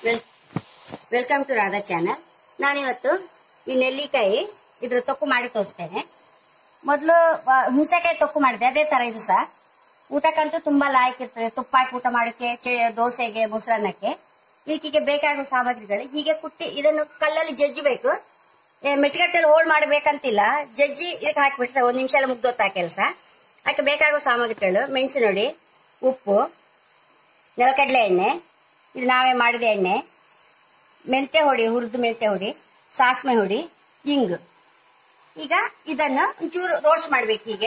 Well welcome to Radha channel ನಾನಿವತ್ತು ಈ ನೆಲ್ಲಿಕಾಯಿ ಇದ್ರ ತೊಕ್ಕು ಮಾಡಿ ತೋರಿಸ್ತೇನೆ ಮೊದಲು ಹುಣಸೆಕಾಯಿ ತೊಕ್ಕು ಮಾಡಿದೆ ಅದೇ ತರ ಇದು ಸಹ ಊಟಕ್ಕಂತೂ ತುಂಬಾ ಲಾಯಕ್ ಇರ್ತದೆ ತುಪ್ಪ ಹಾಕಿ ಊಟ ಮಾಡೋಕ್ಕೆ ಚೆ- ದೋಸೆಗೆ ಮೊಸರನ್ನಕ್ಕೆ ಇದಕ್ಕೆ ಬೇಕಾಗುವ ಸಾಮಗ್ರಿಗಳು ಹೀಗೆ ಕುಟ್ಟಿ ಇದನ್ನು ಕಲ್ಲಲ್ಲಿ ಜಜ್ಜಬೇಕು ಮೆಟ್ಗಟ್ಟಲ್ಲಿ ಹೋಳ್ ಮಾಡ್ಬೇಕಂತಿಲ್ಲ ಜಜ್ಜಿ ಇದಕ್ಕೆ ಹಾಕಿಬಿಟ್ರೆ ಒಂದ್ ನಿಮಿಷ ಎಲ್ಲ ಮುಗ್ದೊತ್ತಾ ಕೆಲಸ ಅದಕ್ಕೆ ಬೇಕಾಗುವ ಸಾಮಗ್ರಿಗಳು ಮೆಣಸು ನೋಡಿ ಉಪ್ಪು ನೆಲಕಡಲೆ ಎಣ್ಣೆ ಇದು ನಾವೇ ಮಾಡಿದ ಎಣ್ಣೆ ಮೆಂತೆ ಹೊಡಿ ಹುರಿದು ಮೆಂತೆ ಹೊಡಿ ಸಾಸಿವೆ ಹೊಡಿ ಇಂಗು ಈಗ ಇದನ್ನು ಒಂಚೂರು ರೋಸ್ಟ್ ಮಾಡ್ಬೇಕು ಹೀಗೆ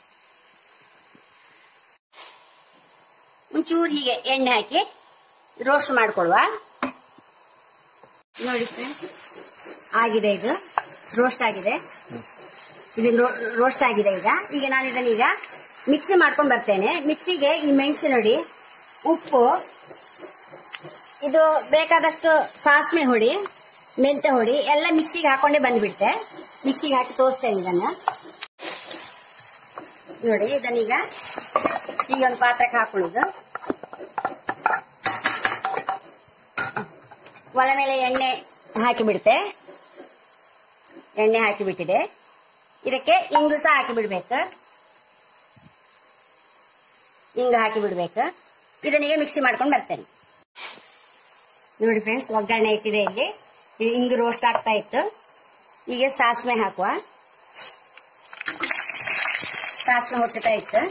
ಒಂಚೂರು ಹೀಗೆ ಎಣ್ಣೆ ಹಾಕಿ ರೋಸ್ಟ್ ಮಾಡ್ಕೊಳುವ ನೋಡಿ friends, ಆಗಿದೆ ಇದು ರೋಸ್ಟ್ ಆಗಿದೆ ಇದು ರೋಸ್ಟ್ ಆಗಿದೆ ಈಗ ಈಗ ನಾನು ಇದನ್ನ ಈಗ ಮಿಕ್ಸಿ ಮಾಡ್ಕೊಂಡು ಬರ್ತೇನೆ ಮಿಕ್ಸಿಗೆ ಈ ಮೆಣಸು ನೋಡಿ ಉಪ್ಪು ಇದು ಬೇಕಾದಷ್ಟು ಸಾಸಿವೆ ಹೊಡಿ ಮೆಂತೆ ಹೊಡಿ ಎಲ್ಲ ಮಿಕ್ಸಿಗೆ ಹಾಕೊಂಡೇ ಬಂದ್ಬಿಡ್ತೆ ಮಿಕ್ಸಿಗೆ ಹಾಕಿ ತೋರಿಸ್ತೇನೆ ಇದನ್ನ ನೋಡಿ ಇದನ್ನೀಗ ಈಗ ಒಂದು ಪಾತ್ರಕ್ಕೆ ಹಾಕೊಳ್ಳೋದು ಒಲೆ ಮೇಲೆ ಎಣ್ಣೆ ಹಾಕಿ ಬಿಡುತ್ತೆ ಎಣ್ಣೆ ಹಾಕಿ ಬಿಟ್ಟಿದೆ ಇದಕ್ಕೆ ಇಂಗು ಸಹ ಹಾಕಿ ಬಿಡ್ಬೇಕು ಇಂಗು ಹಾಕಿ ಬಿಡ್ಬೇಕು ಇದನ್ನೀಗ ಮಿಕ್ಸಿ ಮಾಡ್ಕೊಂಡು ಬರ್ತೇನೆ ನೋಡಿ ಫ್ರೆಂಡ್ಸ್ ಒಗ್ಗರಣೆ ಇಟ್ಟಿದೆ ಇಲ್ಲಿ ಇದು ಇಂಗು ರೋಸ್ಟ್ ಆಗ್ತಾ ಇತ್ತು ಈಗ ಸಾಸಿವೆ ಹಾಕುವ ಸಾಸಿವೆ ಹೊಟ್ಟುತ್ತಾ ಇತ್ತು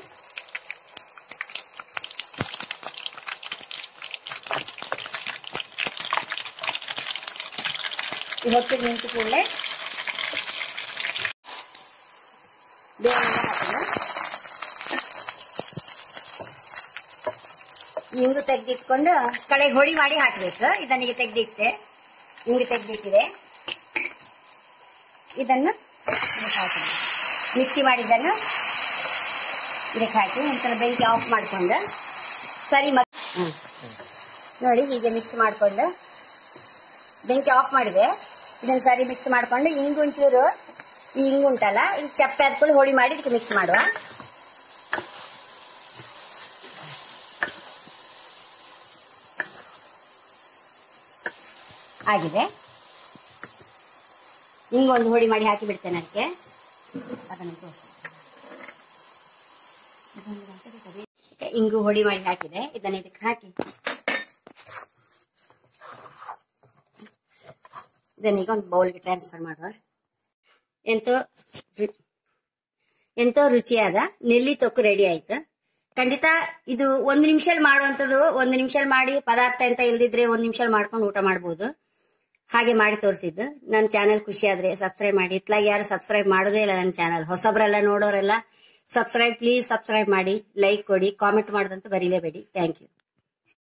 ಈ ಹೊಟ್ಟಿಗೆ ನಿಂತು ಕೂಡಲೇ ಬೇಳೆ ಹಾಕೋಣ ಇಂಗು ತೆಗೆದಿಟ್ಕೊಂಡು ಕಡೆ ಹೊಡಿ ಮಾಡಿ ಹಾಕ್ಬೇಕು ಇದನ್ನಿಗೆ ತೆಗೆದಿಟ್ಟೆ ಇಂಗು ತೆಗೆದಿಟ್ಟಿದೆ ಇದನ್ನು ಇದಕ್ಕೆ ಹಾಕೋಣ ಮಿಕ್ಸಿ ಮಾಡಿದ್ದನ್ನು ಇದಕ್ಕೆ ಹಾಕಿ ಒಂದ್ಸಲ ಬೆಂಕಿ ಆಫ್ ಮಾಡ್ಕೊಂಡು ಸರಿ ಮತ್ತೆ ಹ್ಮ್. ನೋಡಿ ಹೀಗೆ ಮಿಕ್ಸ್ ಮಾಡ್ಕೊಂಡು ಬೆಂಕಿ ಆಫ್ ಮಾಡಿದೆ ಇದನ್ನ ಸರಿ ಮಿಕ್ಸ್ ಮಾಡ್ಕೊಂಡು ಇಂಗು ಒಂಚೂರು ಈ ಇಂಗು ಉಂಟಲ್ಲ ಇದು ಚಪ್ಪೆ ಹಾದ್ಕೊಂಡು ಹೋಳಿ ಮಾಡಿ ಇದಕ್ಕೆ ಮಿಕ್ಸ್ ಮಾಡುವ ಆಗಿದೆ ಇಂಗು ಒಂದು ಹೋಳಿ ಮಾಡಿ ಹಾಕಿ ಬಿಡ್ತೇನೆ ಅದಕ್ಕೆ ಅದನ್ನು ತೋರಿಸಿ ಇಂಗು ಹೊಡಿ ಮಾಡಿ ಹಾಕಿದೆ ಇದನ್ನ ಇದಕ್ಕೆ ಹಾಕಿ ಇದನ್ನೀಗ ಒಂದು ಬೌಲ್ಗೆ ಟ್ರಾನ್ಸ್ಫರ್ ಮಾಡುವ ಎಂತೋ ರು- ಎಂತೋ ರುಚಿಯಾದ ನೆಲ್ಲಿ ತೊಕ್ಕು ರೆಡಿ ಆಯ್ತು ಖಂಡಿತ ಇದು ಒಂದು ನಿಮಿಷದಲ್ಲಿ ಮಾಡುವಂಥದ್ದು ಒಂದು ನಿಮಿಷದಲ್ಲಿ ಮಾಡಿ ಪದಾರ್ಥ ಅಂತ ಇಲ್ದಿದ್ರೆ ಒಂದು ನಿಮಿಷದಲ್ಲಿ ಮಾಡ್ಕೊಂಡು ಊಟ ಮಾಡ್ಬೋದು ಹಾಗೆ ಮಾಡಿ ತೋರಿಸಿದ್ದು ನನ್ನ ಚಾನೆಲ್ ಖುಷಿ ಆದ್ರೆ ಸಬ್ಸ್ಕ್ರೈಬ್ ಮಾಡಿ ಇತ್ಲಾಗಿ ಯಾರು ಸಬ್ಸ್ಕ್ರೈಬ್ ಮಾಡೋದೇ ಇಲ್ಲ ನನ್ನ ಚಾನೆಲ್ ಹೊಸಬ್ರೆಲ್ಲ ನೋಡೋರೆಲ್ಲ ಸಬ್ಸ್ಕ್ರೈಬ್ ಪ್ಲೀಸ್ ಸಬ್ಸ್ಕ್ರೈಬ್ ಮಾಡಿ ಲೈಕ್ ಕೊಡಿ ಕಾಮೆಂಟ್ ಮಾಡೋದಂತ ಬರೀಲೇಬೇಡಿ ಥ್ಯಾಂಕ್ ಯು